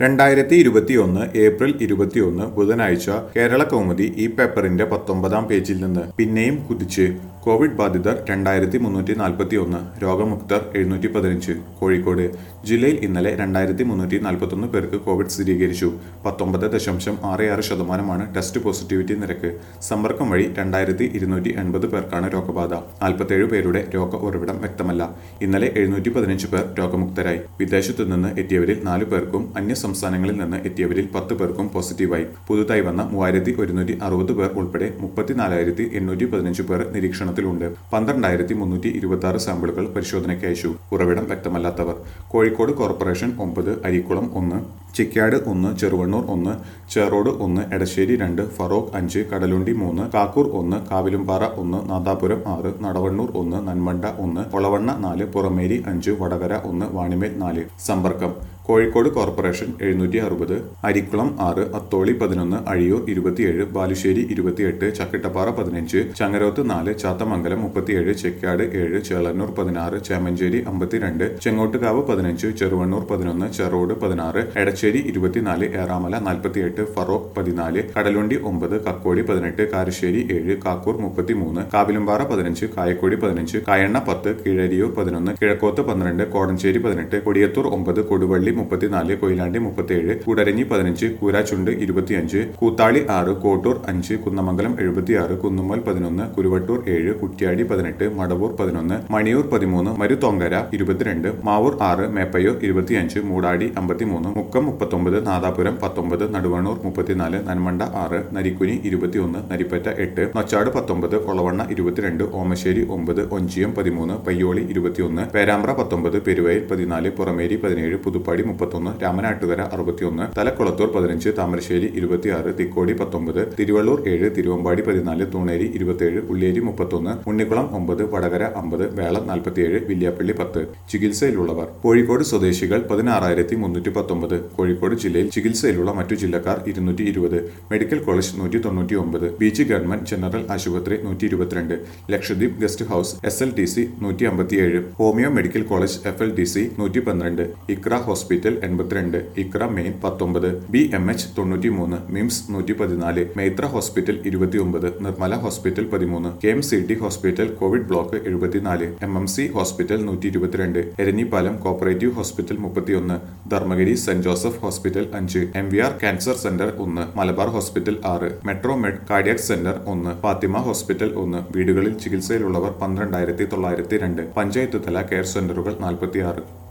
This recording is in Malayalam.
രണ്ടായിരത്തി ഇരുപത്തിയൊന്ന് ഏപ്രിൽ ഇരുപത്തിയൊന്ന് ബുധനാഴ്ച കേരള കൗമുദി ഈ പേപ്പറിന്റെ പത്തൊമ്പതാം പേജിൽ നിന്ന് പിന്നെയും കുതിച്ച് കോവിഡ് ബാധിതർ രണ്ടായിരത്തി മുന്നൂറ്റി നാൽപ്പത്തി ഒന്ന് രോഗമുക്തർ എഴുന്നൂറ്റി പതിനഞ്ച് കോഴിക്കോട് ജില്ലയിൽ ഇന്നലെ രണ്ടായിരത്തി മുന്നൂറ്റി നാൽപ്പത്തൊന്ന് പേർക്ക് കോവിഡ് സ്ഥിരീകരിച്ചു പത്തൊമ്പത് ദശാംശം ആറ് ആറ് ശതമാനമാണ് ടെസ്റ്റ് പോസിറ്റിവിറ്റി നിരക്ക് സമ്പർക്കം വഴി രണ്ടായിരത്തി ഇരുന്നൂറ്റി എൺപത് പേർക്കാണ് രോഗബാധ നാൽപ്പത്തേഴ് പേരുടെ രോഗ ഉറവിടം വ്യക്തമല്ല ഇന്നലെ എഴുന്നൂറ്റി പതിനഞ്ച് പേർ രോഗമുക്തരായി വിദേശത്തു നിന്ന് എത്തിയവരിൽ നാലു പേർക്കും അന്യ സംസ്ഥാനങ്ങളിൽ നിന്ന് എത്തിയവരിൽ പത്ത് പേർക്കും പോസിറ്റീവായി പുതുതായി വന്ന മൂവായിരത്തി ഒരുന്നൂറ്റി അറുപത് പേർ ഉൾപ്പെടെ മുപ്പത്തിനാലായിരത്തി എണ്ണൂറ്റി പതിനഞ്ച് പേർ നിരീക്ഷണത്തിലുണ്ട് പന്ത്രണ്ടായിരത്തി മുന്നൂറ്റി ഇരുപത്തി ആറ് സാമ്പിളുകൾ പരിശോധനയ്ക്ക് അയച്ചു ഉറവിടം വ്യക്തമല്ലാത്തവർ കോഴിക്കോട് കോർപ്പറേഷൻ ഒമ്പത് അരിക്കുളം ഒന്ന് ചിക്കാട് ഒന്ന് ചെറുവണ്ണൂർ ഒന്ന് ചേറോട് ഒന്ന് എടശ്ശേരി രണ്ട് ഫറോക്ക് അഞ്ച് കടലുണ്ടി മൂന്ന് കാക്കൂർ ഒന്ന് കാവിലുംപാറ ഒന്ന് നാദാപുരം ആറ് നടവണ്ണൂർ ഒന്ന് നന്മണ്ട ഒന്ന് ഒളവണ്ണ നാല് പുറമേരി അഞ്ച് വടകര ഒന്ന് വാണിമേൽ നാല് സമ്പർക്കം കോഴിക്കോട് കോർപ്പറേഷൻ എഴുന്നൂറ്റി അറുപത് അരിക്കുളം ആറ് അത്തോളി പതിനൊന്ന് അഴിയൂർ ഇരുപത്തിയേഴ് ബാലുശ്ശേരി ഇരുപത്തിയെട്ട് ചക്കിട്ടപ്പാറ പതിനഞ്ച് ചങ്ങരോത്ത് നാല് ചാത്തമംഗലം മുപ്പത്തിയേഴ് ചെക്കാട് ഏഴ് ചേളന്നൂർ പതിനാറ് ചേമഞ്ചേരി അമ്പത്തിരണ്ട് ചെങ്ങോട്ടുകാവ് പതിനഞ്ച് ചെറുവണ്ണൂർ പതിനൊന്ന് ചെറോട് പതിനാറ് എടച്ചേരി ഇരുപത്തിനാല് ഏറാമല നാൽപ്പത്തിയെട്ട് ഫറോക്ക് പതിനാല് കടലുണ്ടി ഒമ്പത് കക്കോടി പതിനെട്ട് കാരശ്ശേരി ഏഴ് കാക്കൂർ മുപ്പത്തിമൂന്ന് കാവിലുംപാറ പതിനഞ്ച് കായക്കൊടി പതിനഞ്ച് കായണ്ണ പത്ത് കീഴരിയൂർ പതിനൊന്ന് കിഴക്കോത്ത് പന്ത്രണ്ട് കോടഞ്ചേരി പതിനെട്ട് കൊടിയത്തൂർ ഒമ്പത് കൊടുവള്ളി മുപ്പത്തിനാല് കൊയിലാണ്ടി മുപ്പത്തിയേഴ് കുടരഞ്ഞി പതിനഞ്ച് കൂരാച്ചുണ്ട് ഇരുപത്തിയഞ്ച് കൂത്താളി ആറ് കോട്ടൂർ അഞ്ച് കുന്നമംഗലം എഴുപത്തിയാറ് കുന്നുമ്മൽ പതിനൊന്ന് കുരുവട്ടൂർ ഏഴ് കുറ്റ്യാടി പതിനെട്ട് മടവൂർ പതിനൊന്ന് മണിയൂർ പതിമൂന്ന് മരുത്തോങ്കര ഇരുപത്തിരണ്ട് മാവൂർ ആറ് മേപ്പയൂർ ഇരുപത്തിയഞ്ച് മൂടാടി അമ്പത്തിമൂന്ന് മുക്കം മുപ്പത്തൊമ്പത് നാദാപുരം പത്തൊമ്പത് നടുവണ്ണൂർ മുപ്പത്തിനാല് നന്മണ്ട ആറ് നരിക്കുനി ഇരുപത്തിയൊന്ന് നരിപ്പറ്റ എട്ട് നൊച്ചാട് പത്തൊമ്പത് കൊളവണ്ണ ഇരുപത്തിരണ്ട് ഓമശ്ശേരി ഒമ്പത് ഒഞ്ചിയം പതിമൂന്ന് പയ്യോളി ഇരുപത്തിയൊന്ന് പേരാമ്പ്ര പത്തൊമ്പത് പെരുവയൽ പതിനാല് പുറമേരി പതിനേഴ് പുതുപ്പാടി മുപ്പത്തൊന്ന് രാമനാട്ടുകര അറുപത്തിയൊന്ന് തലക്കുളത്തൂർ പതിനഞ്ച് താമരശ്ശേരി ഇരുപത്തിയാറ് തിക്കോടി പത്തൊമ്പത് തിരുവള്ളൂർ ഏഴ് തിരുവമ്പാടി പതിനാല് തൂണേരി ഇരുപത്തിയേഴ് ഉള്ളിയേരി മുപ്പത്തൊന്ന് ഉണ്ണിക്കുളം ഒമ്പത് വടകര അമ്പത് വേളം നാൽപ്പത്തിയേഴ് വില്യാപ്പള്ളി പത്ത് ചികിത്സയിലുള്ളവർ കോഴിക്കോട് സ്വദേശികൾ പതിനാറായിരത്തി മുന്നൂറ്റി പത്തൊമ്പത് കോഴിക്കോട് ജില്ലയിൽ ചികിത്സയിലുള്ള മറ്റു ജില്ലക്കാർ ഇരുന്നൂറ്റി ഇരുപത് മെഡിക്കൽ കോളേജ് നൂറ്റി തൊണ്ണൂറ്റി ഒമ്പത് ബീച്ച് ഗവൺമെന്റ് ജനറൽ ആശുപത്രി നൂറ്റി ഇരുപത്തിരണ്ട് Lakshadweep guest house S L T C നൂറ്റി അമ്പത്തിയേഴ് homeo medical college F L T C നൂറ്റി പന്ത്രണ്ട് ഇക്ര ഹോസ്പിറ്റൽ എൺപത്തിരണ്ട് ഇക്ര മെയിൻ പത്തൊമ്പത് ബി എം എച്ച് തൊണ്ണൂറ്റി മൂന്ന് മിംസ് നൂറ്റി പതിനാല് മൈത്ര ഹോസ്പിറ്റൽ ഇരുപത്തിയൊമ്പത് നിർമ്മല ഹോസ്പിറ്റൽ പതിമൂന്ന് K M C T hospital covid block എഴുപത്തിനാല് എം എം സി ഹോസ്പിറ്റൽ നൂറ്റി ഇരുപത്തിരണ്ട് എരഞ്ഞിപ്പാലം കോപ്പറേറ്റീവ് ഹോസ്പിറ്റൽ മുപ്പത്തിയൊന്ന് ധർമ്മഗിരി സെന്റ് ജോസഫ് ഹോസ്പിറ്റൽ അഞ്ച് M V R cancer centre ഒന്ന് മലബാർ ഹോസ്പിറ്റൽ ആറ് മെട്രോ മെഡ് കാർഡിയാക് സെന്റർ ഒന്ന് ഫാത്തിമ ഹോസ്പിറ്റൽ ഒന്ന് വീടുകളിൽ ചികിത്സയിലുള്ളവർ പന്ത്രണ്ടായിരത്തി തൊള്ളായിരത്തി രണ്ട് പഞ്ചായത്ത് തല കെയർ സെന്ററുകൾ നാൽപ്പത്തിയാറ്